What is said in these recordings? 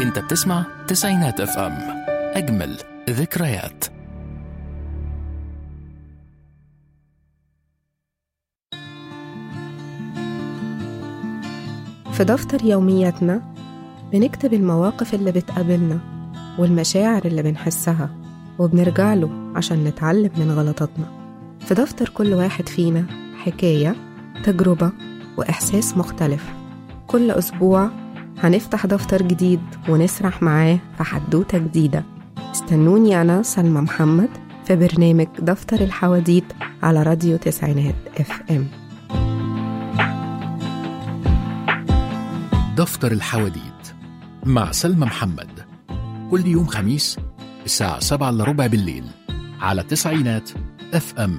انت بتسمع تسعينات اف ام اجمل ذكريات في دفتر يومياتنا بنكتب المواقف اللي بتقابلنا والمشاعر اللي بنحسها وبنرجع له عشان نتعلم من غلطاتنا في دفتر كل واحد فينا حكاية تجربة وإحساس مختلف كل أسبوع هنفتح دفتر جديد ونسرح معاه في حدوتة جديدة استنوني أنا سلمى محمد في برنامج دفتر الحواديت على راديو تسعينات اف ام دفتر الحواديت مع سلمى محمد كل يوم خميس الساعة 7 إلا ربع بالليل على تسعينات اف ام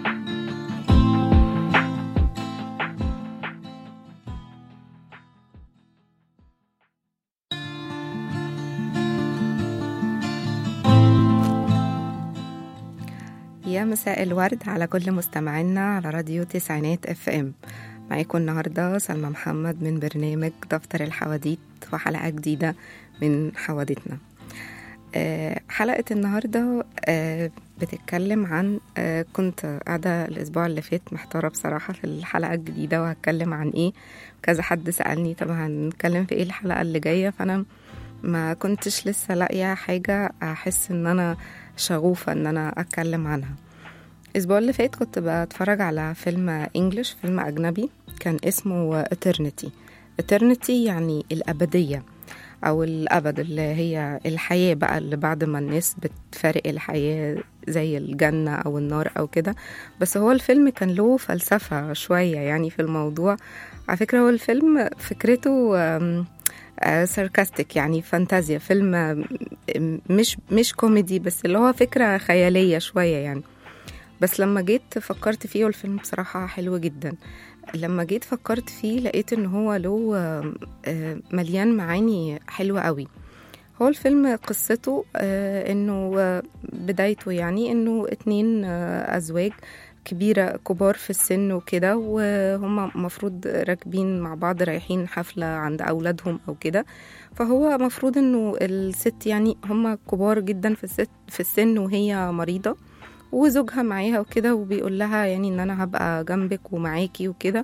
يا مساء الورد على كل مستمعينا على راديو تسعينات اف ام معاكم النهاردة سلمى محمد من برنامج دفتر الحواديت وحلقة جديدة من حواديتنا آه، حلقة النهاردة آه، بتتكلم عن آه، كنت قاعدة الأسبوع اللي فات محتارة بصراحة في الحلقة الجديدة وهتكلم عن إيه كذا حد سألني طب هنتكلم في إيه الحلقة اللي جاية فأنا ما كنتش لسه لاقية حاجة أحس إن أنا شغوفة إن أنا أتكلم عنها الأسبوع اللي فات كنت بتفرج على فيلم إنجلش فيلم أجنبي كان اسمه Eternity Eternity يعني الأبدية أو الأبد اللي هي الحياة بقى اللي بعد ما الناس بتفارق الحياة زي الجنة أو النار أو كده بس هو الفيلم كان له فلسفة شوية يعني في الموضوع على فكرة هو الفيلم فكرته ساركاستيك يعني فانتازيا فيلم آم، مش مش كوميدي بس اللي هو فكرة خيالية شوية يعني بس لما جيت فكرت فيه والفيلم بصراحة حلو جدا لما جيت فكرت فيه لقيت ان هو له آه، آه، مليان معاني حلوة قوي هو الفيلم قصته آه، انه آه، بدايته يعني انه اتنين آه، ازواج كبيرة كبار في السن وكده وهم مفروض راكبين مع بعض رايحين حفلة عند أولادهم أو كده فهو مفروض إنه الست يعني هم كبار جدا في الست في السن وهي مريضة وزوجها معاها وكده وبيقول لها يعني ان انا هبقى جنبك ومعاكي وكده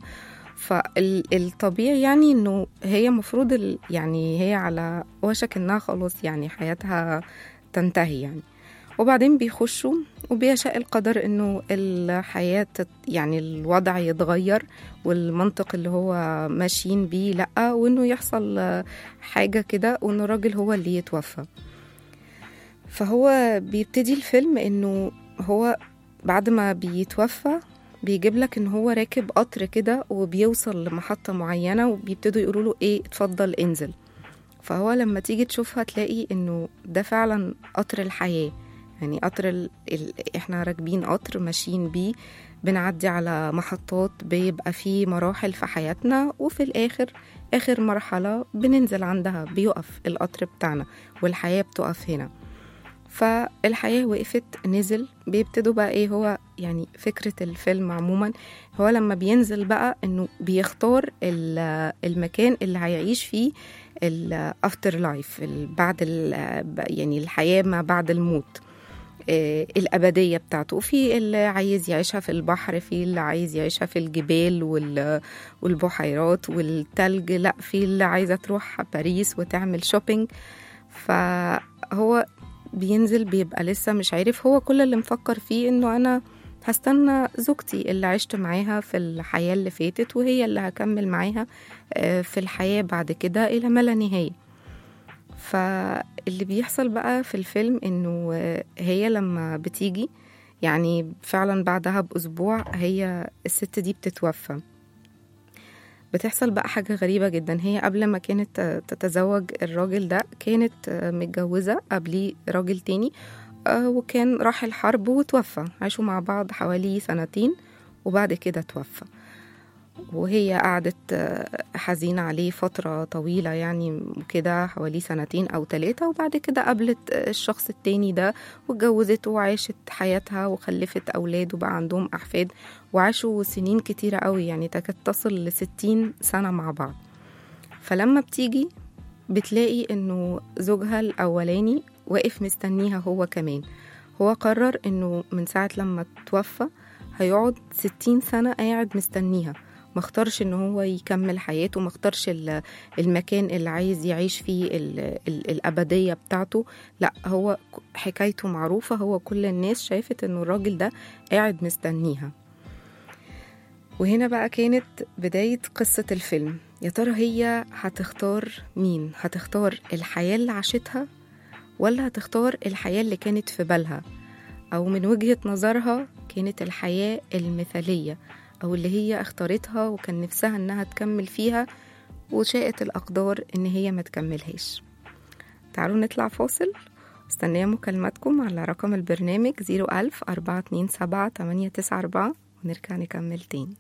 فالطبيعي يعني انه هي مفروض ال- يعني هي على وشك انها خلاص يعني حياتها تنتهي يعني وبعدين بيخشوا وبيشاء القدر انه الحياة تت- يعني الوضع يتغير والمنطق اللي هو ماشيين بيه لأ وانه يحصل آه، حاجة كده وانه الراجل هو اللي يتوفى فهو بيبتدي الفيلم انه هو بعد ما بيتوفى بيجيب لك ان هو راكب قطر كده وبيوصل لمحطة معينة وبيبتدوا يقولوا له ايه اتفضل انزل فهو لما تيجي تشوفها تلاقي انه ده فعلا قطر الحياة يعني قطر ال... ال... احنا راكبين قطر ماشيين بيه بنعدي على محطات بيبقى فيه مراحل في حياتنا وفي الآخر آخر مرحلة بننزل عندها بيقف القطر بتاعنا والحياة بتقف هنا فالحياة وقفت نزل بيبتدوا بقى ايه هو يعني فكرة الفيلم عموما هو لما بينزل بقى انه بيختار ال- المكان اللي هيعيش فيه الافتر لايف بعد ال- يعني الحياة ما بعد الموت آه، الأبدية بتاعته في اللي عايز يعيشها في البحر في اللي عايز يعيشها في الجبال وال- والبحيرات والتلج لا في اللي عايزة تروح باريس وتعمل شوبينج فهو بينزل بيبقى لسه مش عارف هو كل اللي مفكر فيه انه انا هستنى زوجتي اللي عشت معاها في الحياة اللي فاتت وهي اللي هكمل معاها آه، في الحياة بعد كده إلى ما لا نهاية فاللي بيحصل بقى في الفيلم انه آه، هي لما بتيجي يعني فعلا بعدها بأسبوع هي الست دي بتتوفى بتحصل بقى حاجة غريبة جدا هي قبل ما كانت آه، تتزوج الراجل ده كانت آه، متجوزة قبليه راجل تاني آه، وكان راح الحرب وتوفى عاشوا مع بعض حوالي سنتين وبعد كده توفى وهي قعدت آه، حزينة عليه فترة طويلة يعني كده حوالي سنتين أو ثلاثة وبعد كده قابلت آه، الشخص التاني ده واتجوزته وعاشت حياتها وخلفت أولاد وبقى عندهم أحفاد وعاشوا سنين كتيرة قوي يعني تكاد تصل لستين سنة مع بعض فلما بتيجي بتلاقي انه زوجها الاولاني واقف مستنيها هو كمان هو قرر انه من ساعة لما توفى هيقعد ستين سنة قاعد مستنيها ما اختارش ان هو يكمل حياته ما اختارش ال- المكان اللي عايز يعيش فيه ال ال الابديه بتاعته لا هو ك- حكايته معروفه هو كل الناس شافت انه الراجل ده قاعد مستنيها وهنا بقى كانت بداية قصة الفيلم يا ترى هي هتختار مين هتختار الحياة اللي عاشتها ولا هتختار الحياة اللي كانت في بالها أو من وجهة نظرها كانت الحياة المثالية أو اللي هي اختارتها وكان نفسها إنها تكمل فيها وشاءت الأقدار إن هي ما تكملهاش تعالوا نطلع فاصل استنيه مكالماتكم على رقم البرنامج 01000 427 894 ونرجع نكمل تاني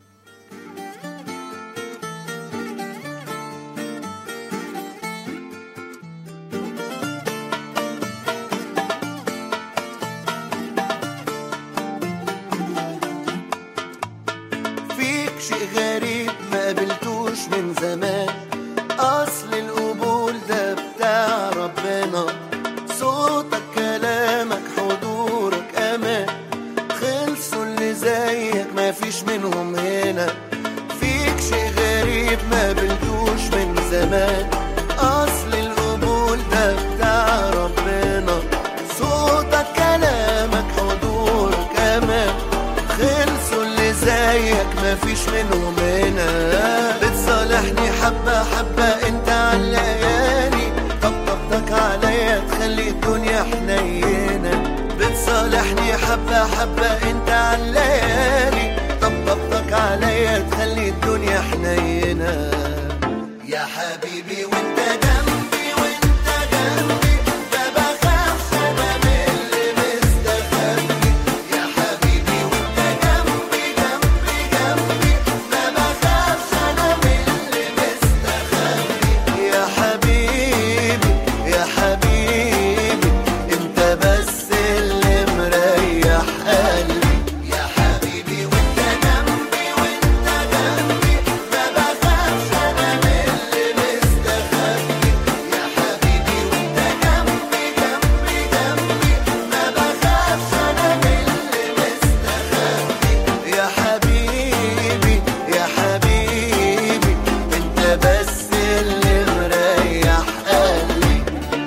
فيك شيء غريب ما قابلتوش من زمان اصل القبول ده بتاع ربنا صوتك كلامك حضورك امان خلصوا اللي زيك ما فيش منهم هنا فيك شيء غريب ما قابلتوش من زمان اصل القبول ده بتاع ربنا صوتك كلامك حضورك امان خلصوا اللي زيك مفيش منهم هنا بتصالحني حبة حبة انت عالليالي طبطبتك عليا تخلي الدنيا حنينة بتصالحني حبة حبة انت عالليالي طبطبتك عليا تخلي الدنيا حنينة يا حبيبي وانت جنبي وانت جنبي ما بخافش انا من اللي مستخبي يا حبيبي وانت جنبي جنبي جنبي ما بخافش انا من اللي مستخبي يا حبيبي يا حبيبي انت بس اللي مريح قلبي يا حبيبي وانت جنبي وانت جنبي ما بخافش انا من اللي مستخبي يا حبيبي وانت جنبي جنبي جنبي ما بخافش انا من اللي مستخبي يا حبيبي يا حبيبي انت بس اللي مريح قلبي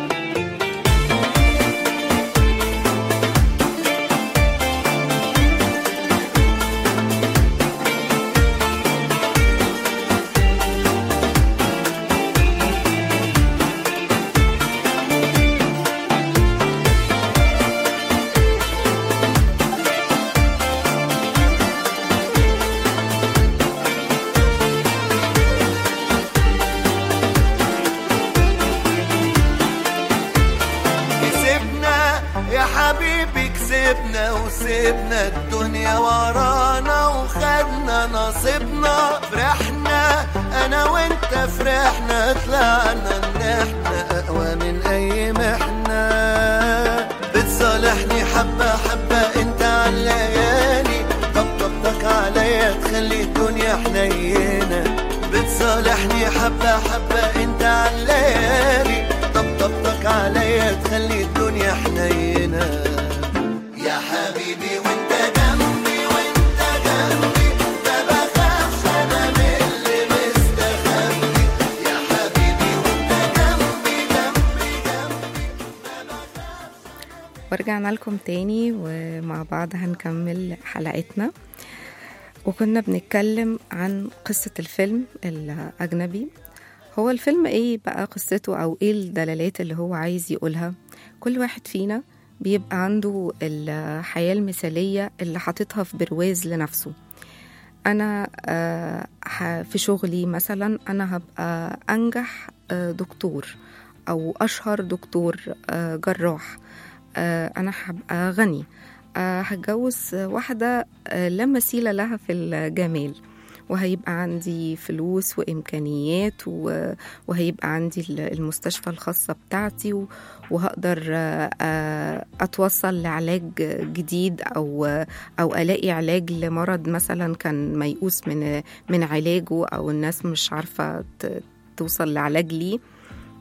كسبنا يا حبيبي كسبنا وسيبنا الدنيا ورانا وخدنا نصيبنا فرحنا انا وانت فرحنا طلعنا ان احنا اقوى من اي محنة بتصالحني حبة حبة انت عالليالي طبطبتك عليا تخلي الدنيا حنينة بتصالحني حبة حبة انت عالليالي طبطبتك عليا تخلي الدنيا حنينة يا حبيبي وانت جنبي وانت جنبي ما بخافش انا من اللي مستخبي يا حبيبي وانت جنبي جنبي جنبي ورجعنا لكم تاني ومع بعض هنكمل حلقتنا وكنا بنتكلم عن قصة الفيلم الأجنبي هو الفيلم ايه بقى قصته او ايه الدلالات اللي هو عايز يقولها كل واحد فينا بيبقى عنده الحياة المثالية اللي حاططها في برواز لنفسه أنا آه، ح- في شغلي مثلا أنا هبقى أنجح آه، دكتور أو أشهر دكتور آه، جراح آه، أنا هبقى غني آه، هتجوز واحدة آه، لا مثيل لها في الجمال وهيبقى عندي فلوس وإمكانيات و- وهيبقى عندي المستشفى الخاصة بتاعتي و- وهقدر آه، آه، أتوصل لعلاج جديد أو أو ألاقي علاج لمرض مثلا كان ميؤوس من من علاجه أو الناس مش عارفة ت- توصل لعلاج ليه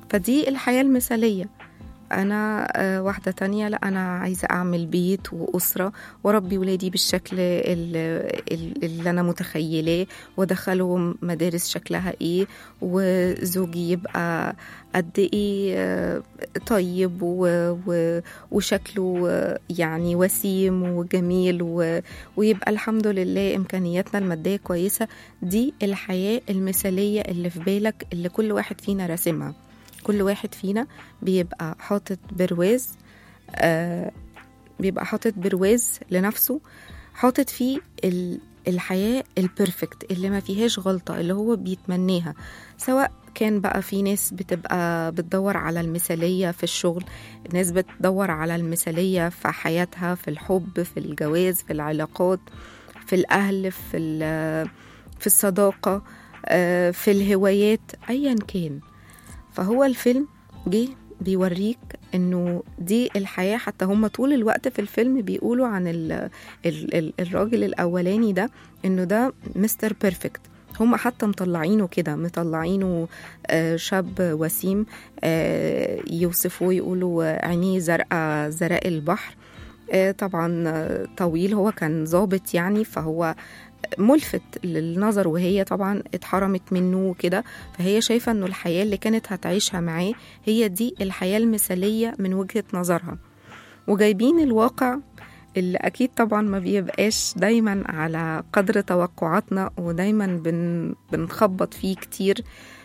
فدي الحياة المثالية أنا آه، واحدة تانية لا أنا عايزة أعمل بيت وأسرة وأربي ولادي بالشكل ال- ال- اللي أنا متخيلاه وأدخلهم مدارس شكلها إيه وزوجي يبقى قد إيه آه، طيب و- و- وشكله آه، يعني وسيم وجميل و- ويبقى الحمد لله إمكانياتنا المادية كويسة دي الحياة المثالية اللي في بالك اللي كل واحد فينا راسمها كل واحد فينا بيبقى حاطط برواز آه بيبقى حاطط برواز لنفسه حاطط فيه ال- الحياة البرفكت اللي ما فيهاش غلطة اللي هو بيتمناها سواء كان بقى في ناس بتبقى بتدور على المثالية في الشغل ناس بتدور على المثالية في حياتها في الحب في الجواز في العلاقات في الأهل في, ال- في الصداقة آه، في الهوايات أيا كان فهو الفيلم جه بيوريك انه دي الحياه حتى هم طول الوقت في الفيلم بيقولوا عن ال ال ال الراجل الاولاني ده انه ده مستر بيرفكت هم حتى مطلعينه كده مطلعينه آه، شاب وسيم آه، يوصفوه يقولوا عينيه زرقاء زرق البحر آه، طبعا آه، طويل هو كان ظابط يعني فهو ملفت للنظر وهي طبعا اتحرمت منه كده فهي شايفة انه الحياة اللي كانت هتعيشها معاه هي دي الحياة المثالية من وجهة نظرها وجايبين الواقع اللي أكيد طبعا ما بيبقاش دايما على قدر توقعاتنا ودايما بن بنخبط فيه كتير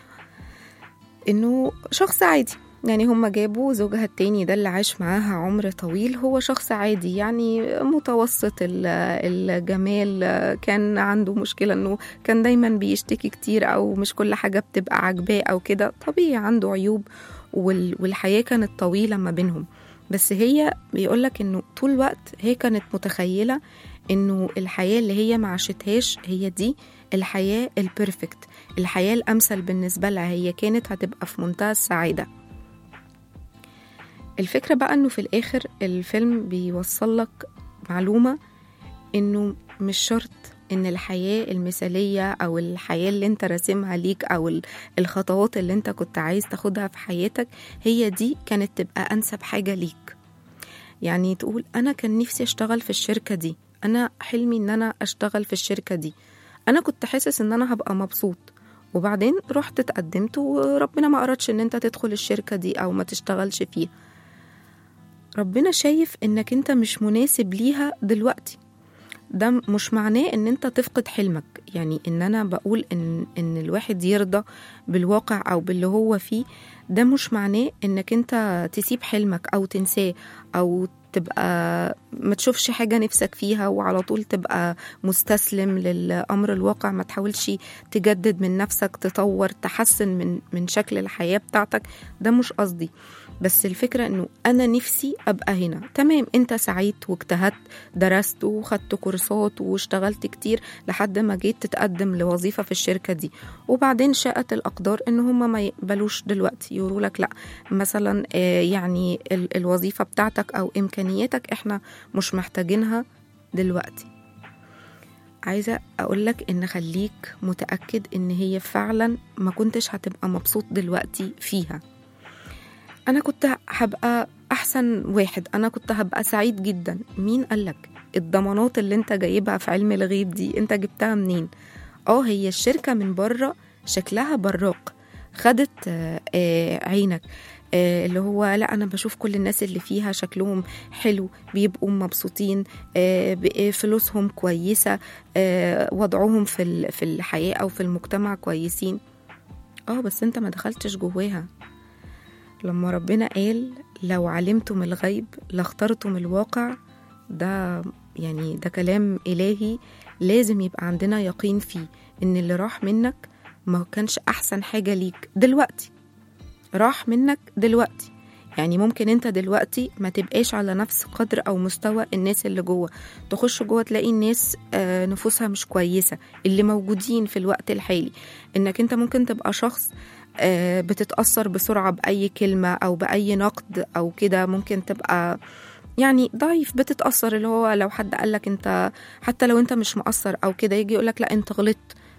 إنه شخص عادي يعني هم جابوا زوجها التاني ده اللي عاش معاها عمر طويل هو شخص عادي يعني متوسط ال- الجمال كان عنده مشكلة انه كان دايما بيشتكي كتير او مش كل حاجة بتبقى عاجباه او كده طبيعي عنده عيوب وال- والحياة كانت طويلة ما بينهم بس هي بيقولك انه طول الوقت هي كانت متخيلة انه الحياة اللي هي ما عاشتهاش هي دي الحياة البرفكت الحياة الأمثل بالنسبة لها هي كانت هتبقى في منتهى السعادة الفكرة بقى انه في الاخر الفيلم بيوصل لك معلومة انه مش شرط ان الحياة المثالية او الحياة اللي انت راسمها ليك او ال- الخطوات اللي انت كنت عايز تاخدها في حياتك هي دي كانت تبقى انسب حاجة ليك يعني تقول انا كان نفسي اشتغل في الشركة دي انا حلمي ان انا اشتغل في الشركة دي انا كنت حاسس ان انا هبقى مبسوط وبعدين رحت اتقدمت وربنا ما أردش ان انت تدخل الشركة دي او ما تشتغلش فيها ربنا شايف انك انت مش مناسب ليها دلوقتي ده مش معناه ان انت تفقد حلمك يعني ان انا بقول ان ان الواحد يرضى بالواقع او باللي هو فيه ده مش معناه انك انت تسيب حلمك او تنساه او تبقى ما تشوفش حاجة نفسك فيها وعلى طول تبقى مستسلم للأمر الواقع ما تحاولش تجدد من نفسك تطور تحسن من من شكل الحياة بتاعتك ده مش قصدي بس الفكرة انه انا نفسي ابقى هنا تمام انت سعيت واجتهدت درست وخدت كورسات واشتغلت كتير لحد ما جيت تتقدم لوظيفة في الشركة دي وبعدين شاءت الاقدار ان هم ما يقبلوش دلوقتي يقولوا لك لا مثلا آه، يعني ال- الوظيفة بتاعتك او امكانياتك احنا مش محتاجينها دلوقتي عايزة أقولك إن خليك متأكد إن هي فعلا ما كنتش هتبقى مبسوط دلوقتي فيها انا كنت هبقى احسن واحد انا كنت هبقى سعيد جدا مين قالك الضمانات اللي انت جايبها في علم الغيب دي انت جبتها منين اه هي الشركة من بره شكلها براق خدت آه، آه، عينك آه، اللي هو لا انا بشوف كل الناس اللي فيها شكلهم حلو بيبقوا مبسوطين آه، ب- آه، فلوسهم كويسة آه، وضعهم في ال- في الحياة او في المجتمع كويسين اه بس انت ما دخلتش جواها لما ربنا قال لو علمتم الغيب لاخترتم الواقع ده يعني ده كلام إلهي لازم يبقى عندنا يقين فيه إن اللي راح منك ما كانش أحسن حاجة ليك دلوقتي راح منك دلوقتي يعني ممكن انت دلوقتي ما تبقاش على نفس قدر او مستوى الناس اللي جوه تخش جوه تلاقي الناس آه، نفوسها مش كويسه اللي موجودين في الوقت الحالي انك انت ممكن تبقى شخص آه، بتتأثر بسرعة بأي كلمة أو بأي نقد أو كده ممكن تبقى يعني ضعيف بتتأثر اللي هو لو حد قالك انت حتى لو انت مش مقصر أو كده يجي يقولك لا انت غلطت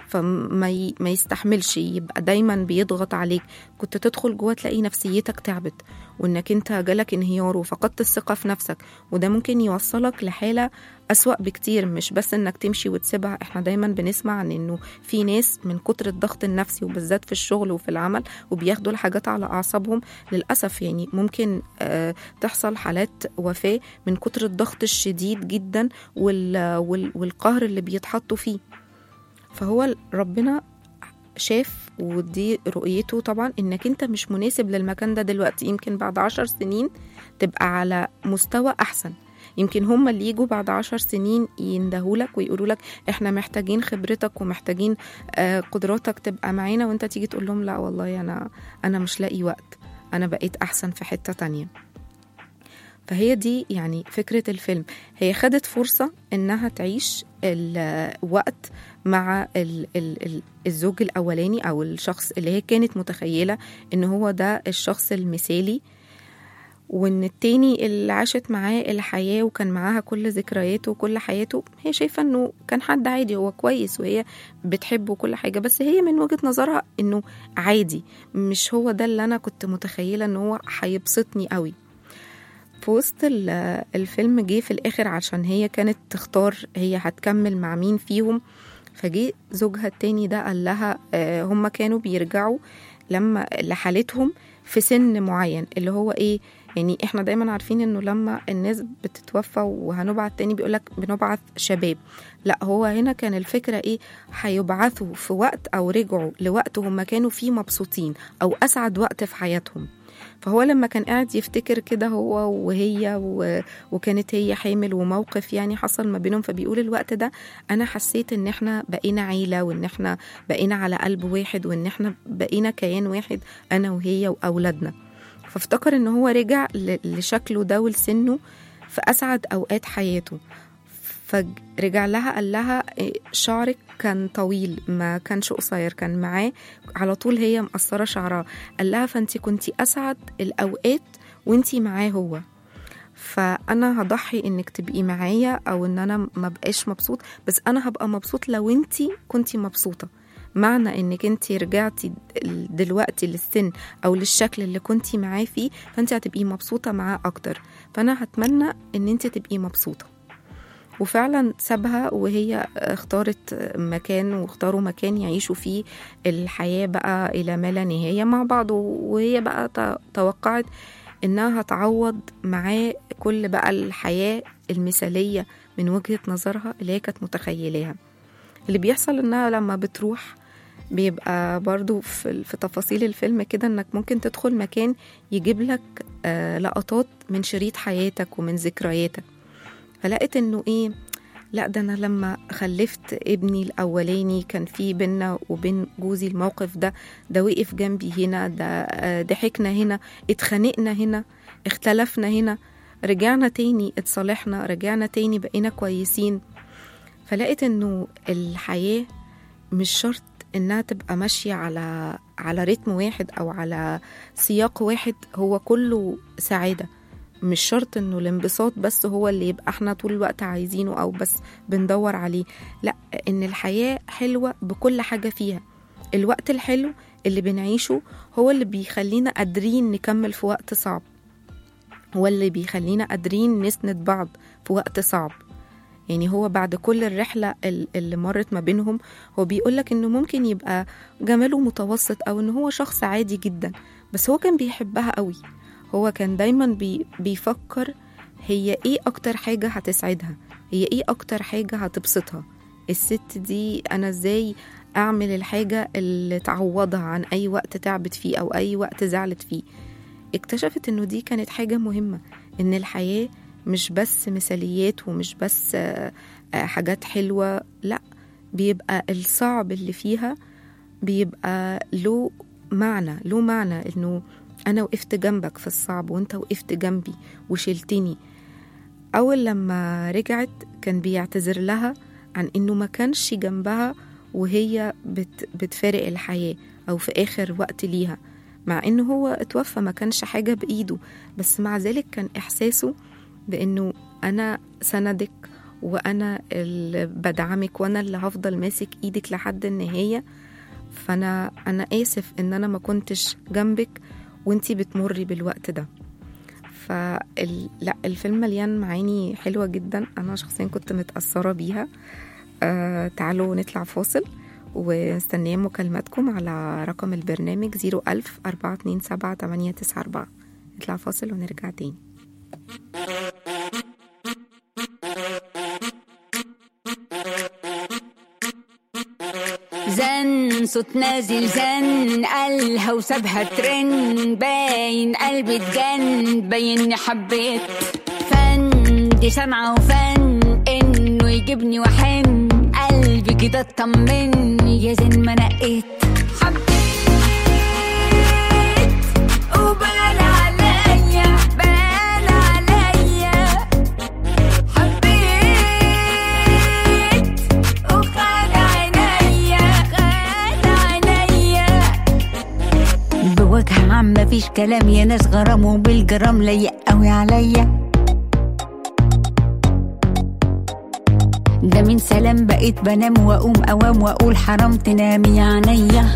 فما ي... ما يستحملش يبقى دايما بيضغط عليك كنت تدخل جوه تلاقي نفسيتك تعبت وانك انت جالك انهيار وفقدت الثقة في نفسك وده ممكن يوصلك لحالة أسوأ بكتير مش بس انك تمشي وتسيبها احنا دايما بنسمع عن انه في ناس من كتر الضغط النفسي وبالذات في الشغل وفي العمل وبياخدوا الحاجات على أعصابهم للأسف يعني ممكن آه تحصل حالات وفاة من كتر الضغط الشديد جدا وال... وال... والقهر اللي بيتحطوا فيه فهو ربنا شاف ودي رؤيته طبعا انك انت مش مناسب للمكان ده دلوقتي يمكن بعد عشر سنين تبقى على مستوى احسن يمكن هم اللي يجوا بعد عشر سنين يندهولك ويقولوا لك احنا محتاجين خبرتك ومحتاجين آه قدراتك تبقى معانا وانت تيجي تقول لهم لا والله انا انا مش لاقي وقت انا بقيت احسن في حتة تانية فهي دي يعني فكرة الفيلم هي خدت فرصة إنها تعيش الوقت مع ال ال ال الزوج الأولاني أو الشخص اللي هي كانت متخيلة إن هو ده الشخص المثالي وإن التاني اللي عاشت معاه الحياة وكان معاها كل ذكرياته وكل حياته هي شايفة إنه كان حد عادي هو كويس وهي بتحبه كل حاجة بس هي من وجهة نظرها إنه عادي مش هو ده اللي أنا كنت متخيلة إن هو هيبسطني قوي في وسط الفيلم جه في الاخر عشان هي كانت تختار هي هتكمل مع مين فيهم فجه زوجها التاني ده قال لها آه هم كانوا بيرجعوا لما لحالتهم في سن معين اللي هو ايه يعني احنا دايما عارفين انه لما الناس بتتوفى وهنبعث تاني بيقولك بنبعث شباب لا هو هنا كان الفكرة ايه هيبعثوا في وقت او رجعوا لوقت هم كانوا فيه مبسوطين او اسعد وقت في حياتهم فهو لما كان قاعد يفتكر كده هو وهي و... وكانت هي حامل وموقف يعني حصل ما بينهم فبيقول الوقت ده انا حسيت ان احنا بقينا عيله وان احنا بقينا على قلب واحد وان احنا بقينا كيان واحد انا وهي واولادنا فافتكر ان هو رجع ل... لشكله ده ولسنه في اسعد اوقات حياته فرجع لها قال لها شعرك كان طويل ما كانش قصير كان معاه على طول هي مقصرة شعرها قال لها فانت كنتي أسعد الأوقات وانتي معاه هو فأنا هضحي إنك تبقي معايا أو إن أنا ما بقاش مبسوط بس أنا هبقى مبسوط لو انتي كنتي مبسوطة معنى انك انت رجعتي دلوقتي للسن او للشكل اللي كنتي معاه فيه فانت هتبقي مبسوطه معاه اكتر فانا هتمنى ان انت تبقي مبسوطه وفعلا سابها وهي اختارت مكان واختاروا مكان يعيشوا فيه الحياة بقى إلى ما لا نهاية مع بعض وهي بقى توقعت إنها هتعوض معاه كل بقى الحياة المثالية من وجهة نظرها اللي هي كانت متخيلاها اللي بيحصل إنها لما بتروح بيبقى برضو في, في تفاصيل الفيلم كده انك ممكن تدخل مكان يجيب لك آه لقطات من شريط حياتك ومن ذكرياتك فلقيت انه ايه لا ده انا لما خلفت ابني الاولاني كان في بينا وبين جوزي الموقف ده ده وقف جنبي هنا ده ضحكنا هنا اتخانقنا هنا اختلفنا هنا رجعنا تاني اتصالحنا رجعنا تاني بقينا كويسين فلقيت انه الحياة مش شرط انها تبقى ماشية على على رتم واحد او على سياق واحد هو كله سعاده مش شرط انه الانبساط بس هو اللي يبقى احنا طول الوقت عايزينه او بس بندور عليه لا ان الحياة حلوة بكل حاجة فيها الوقت الحلو اللي بنعيشه هو اللي بيخلينا قادرين نكمل في وقت صعب هو اللي بيخلينا قادرين نسند بعض في وقت صعب يعني هو بعد كل الرحلة اللي مرت ما بينهم هو بيقولك انه ممكن يبقى جماله متوسط او انه هو شخص عادي جدا بس هو كان بيحبها قوي هو كان دايما بي بيفكر هي ايه اكتر حاجة هتسعدها هي ايه اكتر حاجة هتبسطها الست دي انا ازاي اعمل الحاجة اللي تعوضها عن اي وقت تعبت فيه او اي وقت زعلت فيه اكتشفت انه دي كانت حاجة مهمة ان الحياة مش بس مثاليات ومش بس حاجات حلوة لا بيبقى الصعب اللي فيها بيبقى له معنى له معنى انه انا وقفت جنبك في الصعب وانت وقفت جنبي وشلتني اول لما رجعت كان بيعتذر لها عن انه ما كانش جنبها وهي بت بتفارق الحياة او في اخر وقت ليها مع انه هو اتوفى ما كانش حاجة بايده بس مع ذلك كان احساسه بانه انا سندك وانا اللي بدعمك وانا اللي هفضل ماسك ايدك لحد النهايه فانا انا اسف ان انا ما كنتش جنبك وانتي بتمري بالوقت ده فال... لا الفيلم مليان معاني حلوه جدا انا شخصيا كنت متاثره بيها آه تعالوا نطلع فاصل ومستنيه مكالماتكم على رقم البرنامج 01000 427 894 نطلع فاصل ونرجع تاني زن صوت نازل زن قالها وسابها ترن باين قلبي اتجن باين حبيت فن دي سامعة وفن انه يجيبني وحن قلبي كده اطمن يا زين ما نقيت حبيت وبان عليا بان عليا حبيت وخد عينيا خد عينيا بوجه عام مفيش كلام يا ناس غرام وبالجرام لايق قوي عليا ده من سلام بقيت بنام واقوم اوام واقول حرام تنامي عينيا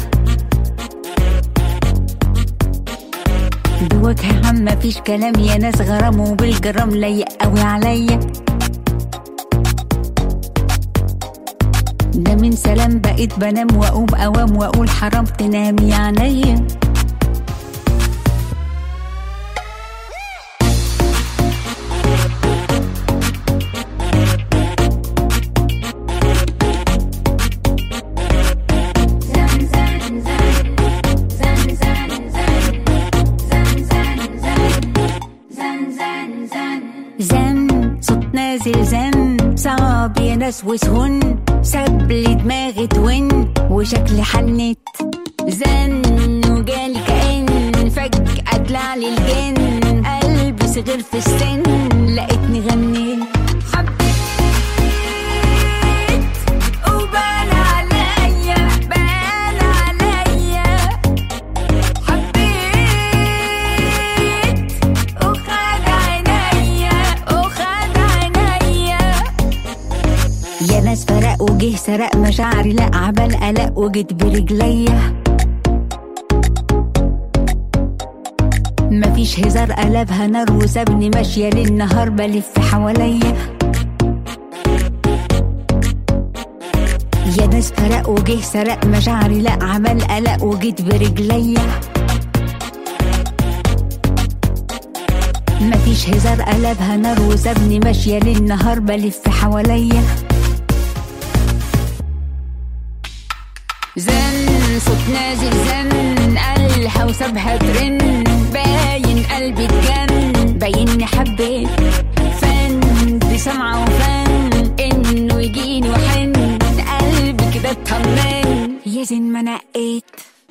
بوجه عام مفيش كلام يا ناس غرام وبالجرام لايق قوي عليا ده من سلام بقيت بنام واقوم اوام واقول حرام تنامي عينيا زن صوت نازل زن صعب يا ناس وسهن ساب لي دماغي تون وشكلي حنت زن وجالي كأن فجأة طلع لي الجن قلبي صغير في السن لقيتني غنيت حبيت وبان عليا بان عليا حبيت وخد عينيا وخد عينيا يا ناس فرق وجه سرق مشاعري لا عبال قلق وجيت برجليا مفيش هزار قلبها نار وسابني ماشية للنهار بلف حواليا يا ناس فرق وجه سرق مشاعري لا عمل قلق وجيت برجليا مفيش هزار قلبها نار وسابني ماشية للنهار بلف حواليا زن صوت نازل زن قالها وسابها ترن باين قلبي اتجن بايني حبيت فن دي سمعة وفن انه يجيني وحن قلبي كده اطمن يا زين ما نقيت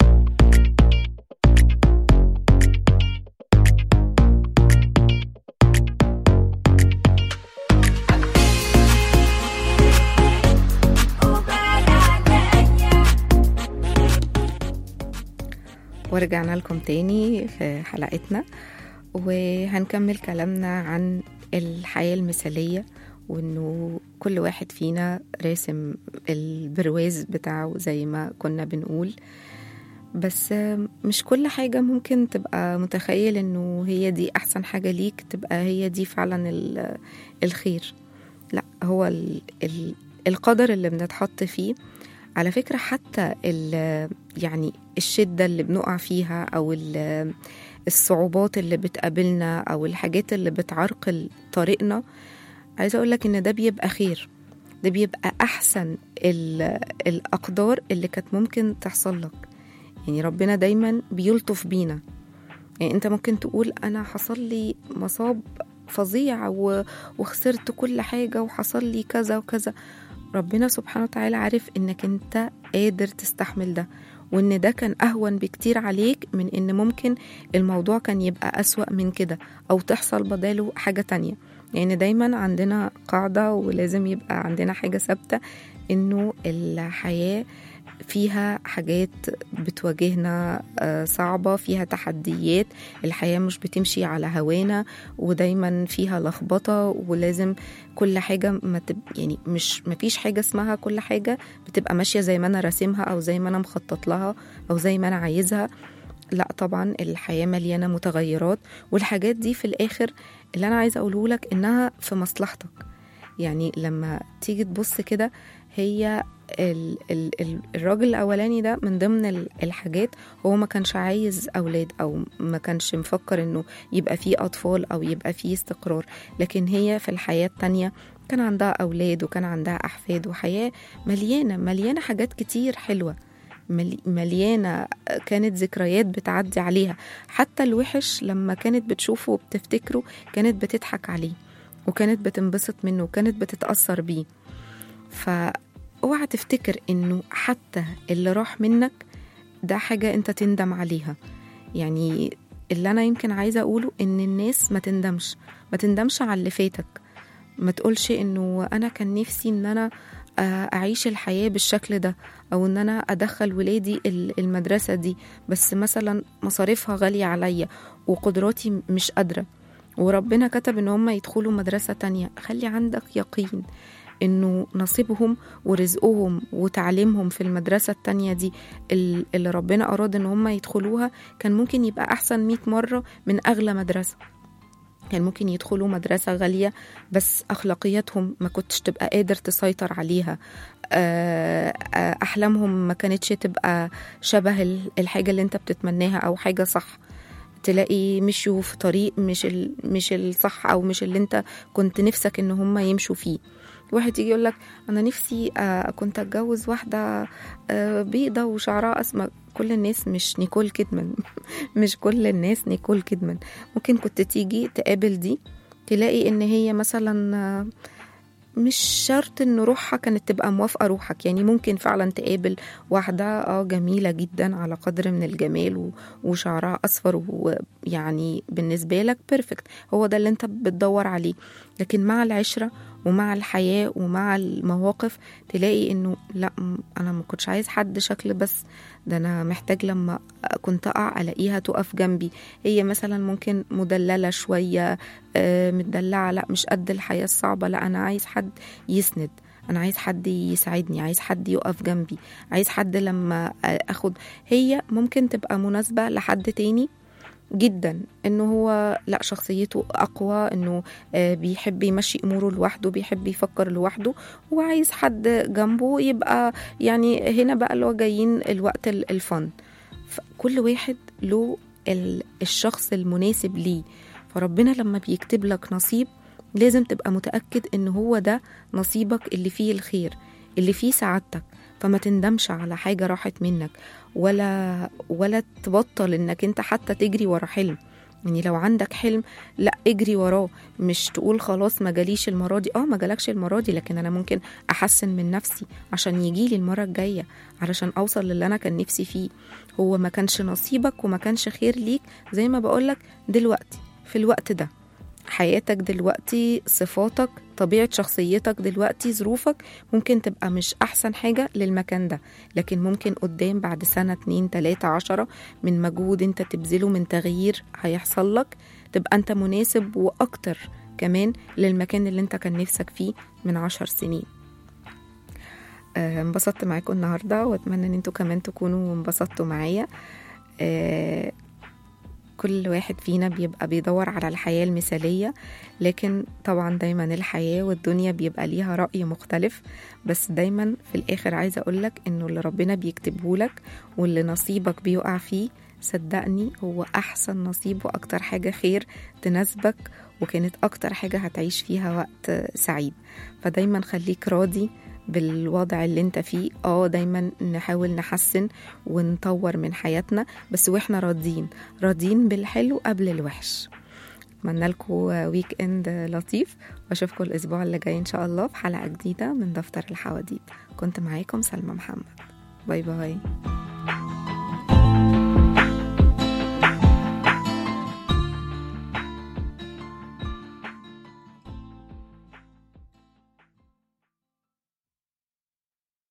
ورجعنا لكم تاني في حلقتنا وهنكمل كلامنا عن الحياة المثالية وانه كل واحد فينا راسم البرواز بتاعه زي ما كنا بنقول بس مش كل حاجة ممكن تبقى متخيل انه هي دي احسن حاجة ليك تبقى هي دي فعلا ال- الخير لا هو ال ال القدر اللي بنتحط فيه على فكرة حتى ال- يعني الشدة اللي بنقع فيها أو ال- الصعوبات اللي بتقابلنا أو الحاجات اللي بتعرقل طريقنا عايزة أقولك إن ده بيبقى خير ده بيبقى أحسن ال- الأقدار اللي كانت ممكن تحصل لك يعني ربنا دايما بيلطف بينا يعني أنت ممكن تقول أنا حصل لي مصاب فظيع و- وخسرت كل حاجة وحصل لي كذا وكذا ربنا سبحانه وتعالى عارف انك انت قادر تستحمل ده وان ده كان اهون بكتير عليك من ان ممكن الموضوع كان يبقى اسوأ من كده او تحصل بداله حاجة تانية يعني دايما عندنا قاعدة ولازم يبقى عندنا حاجة ثابتة انه الحياة فيها حاجات بتواجهنا آه، صعبة فيها تحديات الحياة مش بتمشي على هوانا ودايما فيها لخبطة ولازم كل حاجة ما تب... يعني مش ما فيش حاجة اسمها كل حاجة بتبقى ماشية زي ما أنا راسمها أو زي ما أنا مخطط لها أو زي ما أنا عايزها لا طبعا الحياة مليانة متغيرات والحاجات دي في الآخر اللي أنا عايزة أقوله لك إنها في مصلحتك يعني لما تيجي تبص كده هي ال ال ال الراجل الأولاني ده من ضمن ال- الحاجات هو ما كانش عايز أولاد أو ما كانش مفكر إنه يبقى فيه أطفال أو يبقى فيه استقرار لكن هي في الحياة التانية كان عندها أولاد وكان عندها أحفاد وحياة مليانة مليانة حاجات كتير حلوة ملي- مليانة كانت ذكريات بتعدي عليها حتى الوحش لما كانت بتشوفه وبتفتكره كانت بتضحك عليه وكانت بتنبسط منه وكانت بتتأثر بيه فاوعى تفتكر انه حتى اللي راح منك ده حاجة انت تندم عليها يعني اللي انا يمكن عايزة اقوله ان الناس ما تندمش ما تندمش على اللي فاتك ما تقولش انه انا كان نفسي ان انا آه، اعيش الحياة بالشكل ده او ان انا ادخل ولادي ال- المدرسة دي بس مثلا مصاريفها غالية عليا وقدراتي مش قادرة وربنا كتب ان هم يدخلوا مدرسة تانية خلي عندك يقين انه نصيبهم ورزقهم وتعليمهم في المدرسة التانية دي ال- اللي ربنا اراد ان هم يدخلوها كان ممكن يبقى احسن 100 مرة من اغلى مدرسة كان ممكن يدخلوا مدرسة غالية بس أخلاقياتهم ما كنتش تبقى قادر تسيطر عليها آه، آه، أحلامهم ما كانتش تبقى شبه ال- الحاجة اللي أنت بتتمناها أو حاجة صح تلاقي مشوا في طريق مش ال... مش الصح او مش اللي انت كنت نفسك ان هم يمشوا فيه واحد يجي يقول لك انا نفسي آه، كنت اتجوز واحده آه، بيضه وشعرها اسمر كل الناس مش نيكول كيدمان مش كل الناس نيكول كيدمان ممكن كنت تيجي تقابل دي تلاقي ان هي مثلا آه، مش شرط ان روحها كانت تبقى موافقه روحك يعني ممكن فعلا تقابل واحده اه جميله جدا على قدر من الجمال و- وشعرها اصفر ويعني بالنسبه لك بيرفكت هو ده اللي انت بتدور عليه لكن مع العشره ومع الحياه ومع المواقف تلاقي انه لا م- انا ما كنتش عايز حد شكل بس ده انا محتاج لما كنت اقع الاقيها تقف جنبي هي مثلا ممكن مدلله شويه آه، متدلعه لا مش قد الحياه الصعبه لا انا عايز حد يسند انا عايز حد يساعدني عايز حد يقف جنبي عايز حد لما اخد هي ممكن تبقى مناسبه لحد تاني جدا انه هو لا شخصيته اقوى انه آه، بيحب يمشي اموره لوحده بيحب يفكر لوحده وعايز حد جنبه يبقى يعني هنا بقى اللي هو جايين الوقت ال- الفن فكل واحد له ال- الشخص المناسب ليه فربنا لما بيكتب لك نصيب لازم تبقى متأكد ان هو ده نصيبك اللي فيه الخير اللي فيه سعادتك فما تندمش على حاجة راحت منك ولا ولا تبطل انك انت حتى تجري ورا حلم يعني لو عندك حلم لا اجري وراه مش تقول خلاص ما جاليش المره دي اه ما جالكش المره دي لكن انا ممكن احسن من نفسي عشان يجيلي المره الجايه علشان اوصل للي انا كان نفسي فيه هو ما كانش نصيبك وما كانش خير ليك زي ما بقولك دلوقتي في الوقت ده حياتك دلوقتي صفاتك طبيعة شخصيتك دلوقتي ظروفك ممكن تبقى مش أحسن حاجة للمكان ده لكن ممكن قدام بعد سنة اتنين تلاتة عشرة من مجهود انت تبذله من تغيير هيحصل لك تبقى انت مناسب وأكتر كمان للمكان اللي انت كان نفسك فيه من عشر سنين آه، انبسطت معاكم النهاردة واتمنى ان انتوا كمان تكونوا انبسطتوا معايا آه، كل واحد فينا بيبقى بيدور على الحياة المثالية لكن طبعا دايما الحياة والدنيا بيبقى ليها رأي مختلف بس دايما في الآخر عايزة أقولك إنه اللي ربنا بيكتبه لك واللي نصيبك بيقع فيه صدقني هو أحسن نصيب وأكتر حاجة خير تناسبك وكانت أكتر حاجة هتعيش فيها وقت سعيد فدايما خليك راضي بالوضع اللي انت فيه اه دايما نحاول نحسن ونطور من حياتنا بس واحنا راضيين راضيين بالحلو قبل الوحش اتمنى لكم ويك اند لطيف واشوفكم الاسبوع اللي جاي ان شاء الله في حلقه جديده من دفتر الحواديت كنت معاكم سلمى محمد باي باي